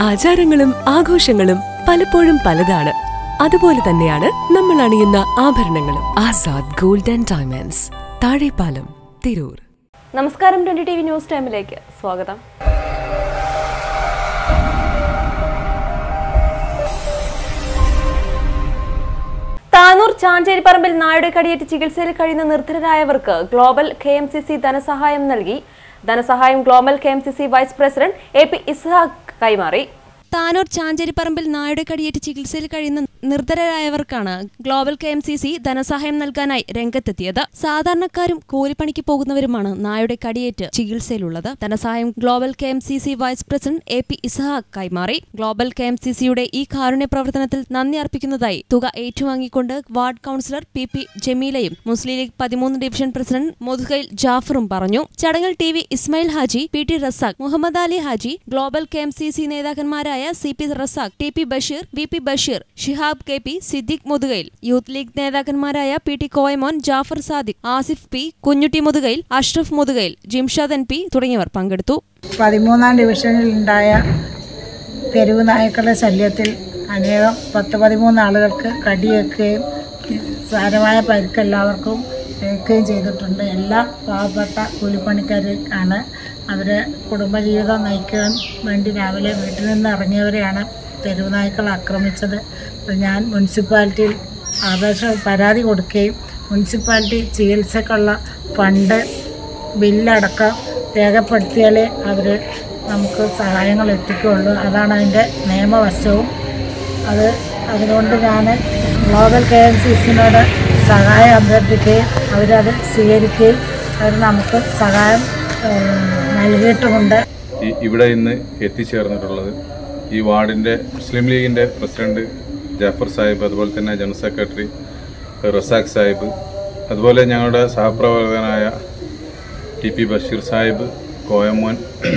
ആചാരങ്ങളും ആഘോഷങ്ങളും പലപ്പോഴും പലതാണ് അതുപോലെ തന്നെയാണ് നമ്മൾ അണിയുന്ന ആഭരണങ്ങളും Azad gold and diamonds Thazhepalam Tirur നമസ്കാരം ട്വന്റി ടി വി ന്യൂസ് ടൈമിലേക്ക് സ്വാഗതം താനൂർ ചാഞ്ചേരിപ്പറമ്പിൽ നായുടെ കടിയേറ്റ് ചികിത്സയിൽ കഴിയുന്ന നിർധനരായവർക്ക് global K M C C ധനസഹായം നൽകി ധനസഹായം global K M C C vice president A P Ishaq കൈമാറി താനൂർ ചാഞ്ചേരിപ്പറമ്പിൽ നായുടെ കടിയേറ്റ് ചികിത്സയിൽ കഴിയുന്ന നിർധനരായവർക്കാണ് global K M C C ധനസഹായം നൽകാനായി രംഗത്തെത്തിയത് സാധാരണക്കാരും കൂലിപ്പണിക്ക് പോകുന്നവരുമാണ് നായുടെ കടിയേറ്റ് ചികിത്സയിലുള്ളത് ധനസഹായം global K M C C vice president A P Ishaq കൈമാറി ഗ്ലോബൽ കെ എം സി സിയുടെ ഈ കാരുണ്യ പ്രവർത്തനത്തിൽ നന്ദി അർപ്പിക്കുന്നതായി തുക ഏറ്റുവാങ്ങിക്കൊണ്ട് വാർഡ് കൌൺസിലർ പി പി ജമീലയും മുസ്ലിം ലീഗ് പതിമൂന്ന് ഡിവിഷൻ പ്രസിഡന്റ് മുതുകൈൽ ജാഫറും പറഞ്ഞു ചടങ്ങിൽ T V Ismail Haji P T Razak Muhammad Ali Haji global K M C C നേതാക്കന്മാരായ C P Razak T P Basheer V P Basheer Shihab K P Siddique Muthukayil Youth League നേതാക്കന്മാരായ P T Koyamon Jafar Sadiq Asif P Kunhutty Muthukayil Ashraf Muthukayil Jimshad N P തുടങ്ങിയവർ പങ്കെടുത്തു പതിമൂന്നാം ഡിവിഷനിലുണ്ടായ തെരുവ് നായ്ക്കളുടെ ശല്യത്തിൽ അനേകം പത്ത് പതിമൂന്ന് ആളുകൾക്ക് കടിയേൽക്കുകയും സാരമായ പരിക്ക് എല്ലാവർക്കും ഏൽക്കുകയും ചെയ്തിട്ടുണ്ട് എല്ലാ പാവപ്പെട്ട കൂലിപ്പണിക്കാരാണ് അവരെ കുടുംബജീവിതം നയിക്കാൻ വേണ്ടി രാവിലെ വീട്ടിൽ നിന്ന് ഇറങ്ങിയവരെയാണ് തെരുവ് നായ്ക്കൾ ആക്രമിച്ചത് അപ്പോൾ ഞാൻ മുനിസിപ്പാലിറ്റിയിൽ അപേക്ഷ പരാതി കൊടുക്കുകയും മുനിസിപ്പാലിറ്റി ചികിത്സക്കുള്ള ഫണ്ട് ബില്ലടക്കം രേഖപ്പെടുത്തിയാലേ അവർ നമുക്ക് സഹായങ്ങൾ എത്തിക്കുകയുള്ളൂ അതാണ് അതിൻ്റെ നിയമവശവും അത് അതുകൊണ്ട് ഞാൻ ഗ്ലോബൽ കെ എം സി സിനോട് സഹായം അഭ്യർത്ഥിക്കുകയും അവരത് സ്വീകരിക്കുകയും അവർ നമുക്ക് സഹായം ഏഹ്, നൽകിയിട്ടുമുണ്ട് ഈ- ഇവിടെ ഇന്ന് എത്തിച്ചേർന്നിട്ടുള്ളത് ഈ വാർഡിൻ്റെ മുസ്ലിം ലീഗിൻ്റെ പ്രസിഡന്റ് ജാഫർ സാഹിബ് അതുപോലെ തന്നെ ജനറൽ സെക്രട്ടറി റസാഖ് സാഹിബ് അതുപോലെ ഞങ്ങളുടെ സഹപ്രവർത്തകനായ ടി പി ബഷീർ സാഹിബ് കോയമോൻ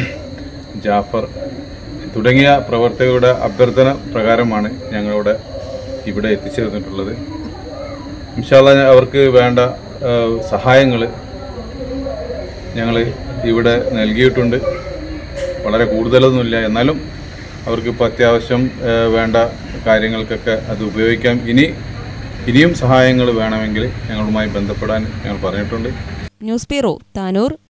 ജാഫർ തുടങ്ങിയ പ്രവർത്തകരുടെ അഭ്യർത്ഥന പ്രകാരമാണ് ഞങ്ങളിവിടെ ഇവിടെ എത്തിച്ചേർന്നിട്ടുള്ളത് ഇൻഷാല്ല അവർക്ക് വേണ്ട സഹായങ്ങൾ ഞങ്ങൾ ഇവിടെ നൽകിയിട്ടുണ്ട് വളരെ കൂടുതലൊന്നുമില്ല എന്നാലും അവർക്ക് ഇപ്പോൾ അത്യാവശ്യം ഏഹ്, വേണ്ട കാര്യങ്ങൾക്കൊക്കെ അത് ഉപയോഗിക്കാം ഇനി ഇനിയും സഹായങ്ങൾ വേണമെങ്കിൽ ഞങ്ങളുമായി ബന്ധപ്പെടാൻ ഞങ്ങൾ പറഞ്ഞിട്ടുണ്ട് ന്യൂസ് ബ്യൂറോ താനൂർ